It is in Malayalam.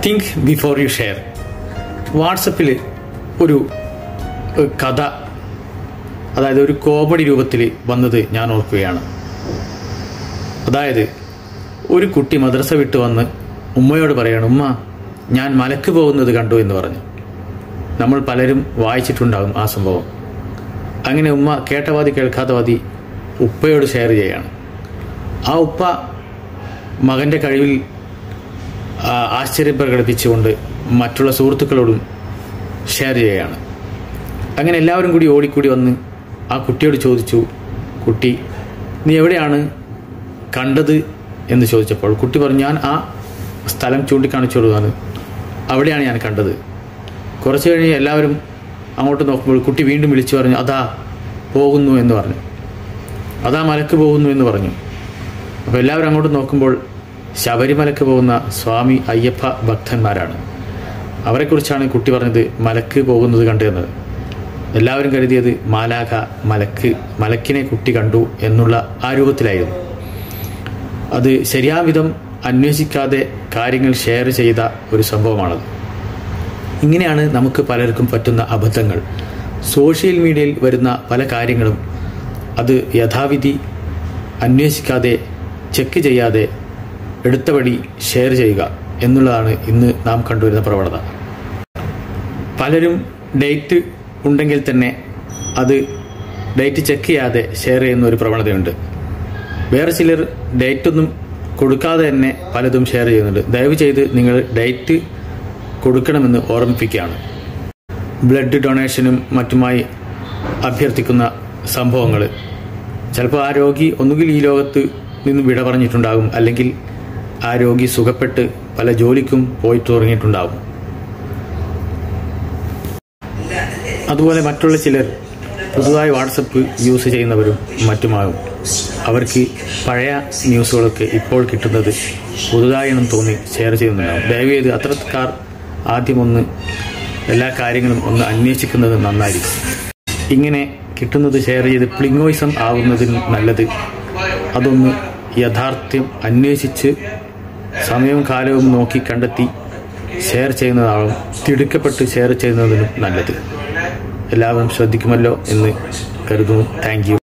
തിങ്ക് ബിഫോർ യു ഷെയർ വാട്സപ്പിൽ ഒരു ഒരു കഥ അതായത് ഒരു കോമഡി രൂപത്തിൽ വന്നത് ഞാൻ ഓർക്കുകയാണ് അതായത് ഒരു കുട്ടി മദ്രസ വിട്ട് വന്ന് ഉമ്മയോട് പറയാണ് ഉമ്മ ഞാൻ മലക്ക് പോകുന്നത് കണ്ടു എന്ന് പറഞ്ഞു നമ്മൾ പലരും വായിച്ചിട്ടുണ്ടാകും ആ സംഭവം അങ്ങനെ ഉമ്മ കേട്ടവാദി കേൾക്കാത്തവാദി ഉപ്പയോട് ഷെയർ ചെയ്യാണ് ആ ഉപ്പ മകൻ്റെ കഴിവിൽ ആ, ആശ്ചര്യം പ്രകടിപ്പിച്ചുകൊണ്ട് മറ്റുള്ള സുഹൃത്തുക്കളോടും ഷെയർ ചെയ്യുകയാണ് അങ്ങനെ എല്ലാവരും കൂടി ഓടിക്കൂടി വന്ന് ആ കുട്ടിയോട് ചോദിച്ചു കുട്ടി നീ എവിടെയാണ് കണ്ടത് എന്ന് ചോദിച്ചപ്പോൾ കുട്ടി പറഞ്ഞു ഞാൻ ആ സ്ഥലം ചൂണ്ടിക്കാണിച്ചോടുകയാണ് അവിടെയാണ് ഞാൻ കണ്ടത് കുറച്ച് കഴിഞ്ഞ് എല്ലാവരും അങ്ങോട്ട് നോക്കുമ്പോൾ കുട്ടി വീണ്ടും വിളിച്ചു പറഞ്ഞു അതാ പോകുന്നു എന്ന് പറഞ്ഞു അതാ മലക്ക് പോകുന്നു എന്ന് പറഞ്ഞു അപ്പോൾ എല്ലാവരും അങ്ങോട്ട് നോക്കുമ്പോൾ ശബരിമലക്ക് പോകുന്ന സ്വാമി അയ്യപ്പ ഭക്തന്മാരാണ് അവരെക്കുറിച്ചാണ് കുട്ടി പറഞ്ഞത് മലക്ക് പോകുന്നത് കണ്ടു എന്നത് എല്ലാവരും കരുതിയത് മാലാഖ മലക്ക് മലക്കിനെ കുട്ടി കണ്ടു എന്നുള്ള ആ രൂപത്തിലായിരുന്നു അത് ശരിയാവിധം അന്വേഷിക്കാതെ കാര്യങ്ങൾ ഷെയർ ചെയ്ത ഒരു സംഭവമാണത് ഇങ്ങനെയാണ് നമുക്ക് പലർക്കും പറ്റുന്ന അബദ്ധങ്ങൾ സോഷ്യൽ മീഡിയയിൽ വരുന്ന പല കാര്യങ്ങളും അത് യഥാവിധി അന്വേഷിക്കാതെ ചെക്ക് ചെയ്യാതെ എടുത്ത വഴി ഷെയർ ചെയ്യുക എന്നുള്ളതാണ് ഇന്ന് നാം കണ്ടുവരുന്ന പ്രവണത പലരും ഡേറ്റ് ഉണ്ടെങ്കിൽ തന്നെ അത് ഡേറ്റ് ചെക്ക് ചെയ്യാതെ ഷെയർ ചെയ്യുന്ന ഒരു പ്രവണതയുണ്ട് വേറെ ചിലർ ഡേറ്റ് ഒന്നും കൊടുക്കാതെ തന്നെ പലതും ഷെയർ ചെയ്യുന്നുണ്ട് ദയവ് ചെയ്ത് നിങ്ങൾ ഡേറ്റ് കൊടുക്കണമെന്ന് ഓർമ്മിപ്പിക്കുകയാണ് ബ്ലഡ് ഡൊണേഷനും മറ്റുമായി അഭ്യർത്ഥിക്കുന്ന സംഭവങ്ങൾ ചിലപ്പോൾ ആ രോഗി ഒന്നുകിൽ ഈ ലോകത്ത് നിന്ന് വിട പറഞ്ഞിട്ടുണ്ടാകും അല്ലെങ്കിൽ ആ രോഗി സുഖപ്പെട്ട് പല ജോലിക്കും പോയി തുടങ്ങിയിട്ടുണ്ടാകും അതുപോലെ മറ്റുള്ള ചിലർ പുതുതായി വാട്സപ്പ് യൂസ് ചെയ്യുന്നവരും മറ്റുമാകും അവർക്ക് പഴയ ന്യൂസുകളൊക്കെ ഇപ്പോൾ കിട്ടുന്നത് പുതുതായെന്നും തോന്നി ഷെയർ ചെയ്യുന്നുണ്ടാകും ദയവ് ചെയ്ത് അത്തരക്കാർ ആദ്യം ഒന്ന് എല്ലാ കാര്യങ്ങളും ഒന്ന് അന്വേഷിക്കുന്നത് നന്നായിരിക്കും ഇങ്ങനെ കിട്ടുന്നത് ഷെയർ ചെയ്ത് പ്ലിങ്ങോയിസം ആവുന്നതിന് നല്ലത് അതൊന്ന് യാഥാർത്ഥ്യം അന്വേഷിച്ച് സമയവും കാലവും നോക്കി കണ്ടെത്തി ഷെയർ ചെയ്യുന്നതാവും തിടുക്കപ്പെട്ട് ഷെയർ ചെയ്യുന്നതിനും നല്ലത് എല്ലാവരും ശ്രദ്ധിക്കുമല്ലോ എന്ന് കരുതുന്നു താങ്ക് യു